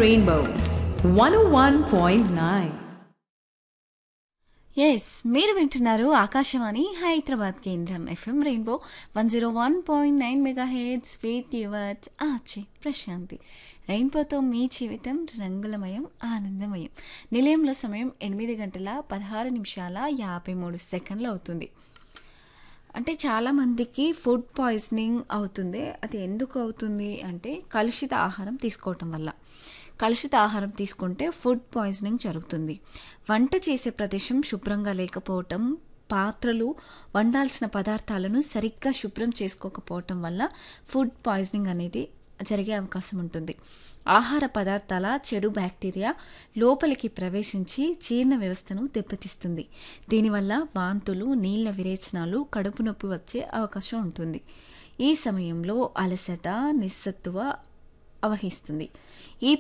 Rainbow 101.9. Yes మీరు వింటున్నారు ఆకాశవాణి హైదరాబాద్ కేంద్రం FM Rainbow one zero one point nine mega hertz with yours Achi Prashanti రెయిన్బోతో మీ జీవితం రంగులమయం ఆనందమయం నిలయంలో సమయం ఎనిమిది గంటల పదహారు నిమిషాల యాభై మూడు సెకండ్లు అవుతుంది అంటే చాలామందికి ఫుడ్ పాయిజనింగ్ అవుతుంది అది ఎందుకు అవుతుంది అంటే కలుషిత ఆహారం తీసుకోవటం వల్ల కలుషిత ఆహారం తీసుకుంటే ఫుడ్ పాయిజనింగ్ జరుగుతుంది వంట చేసే ప్రదేశం శుభ్రంగా లేకపోవటం పాత్రలు వండాల్సిన పదార్థాలను సరిగ్గా శుభ్రం చేసుకోకపోవటం వల్ల ఫుడ్ పాయిజనింగ్ అనేది జరిగే అవకాశం ఉంటుంది ఆహార పదార్థాల చెడు బ్యాక్టీరియా లోపలికి ప్రవేశించి జీర్ణ వ్యవస్థను దెబ్బతీస్తుంది దీనివల్ల వాంతులు నీళ్ల విరేచనాలు కడుపు నొప్పి వచ్చే అవకాశం ఉంటుంది ఈ సమయంలో అలసట నిస్సత్తువ అవహిస్తుంది ఈ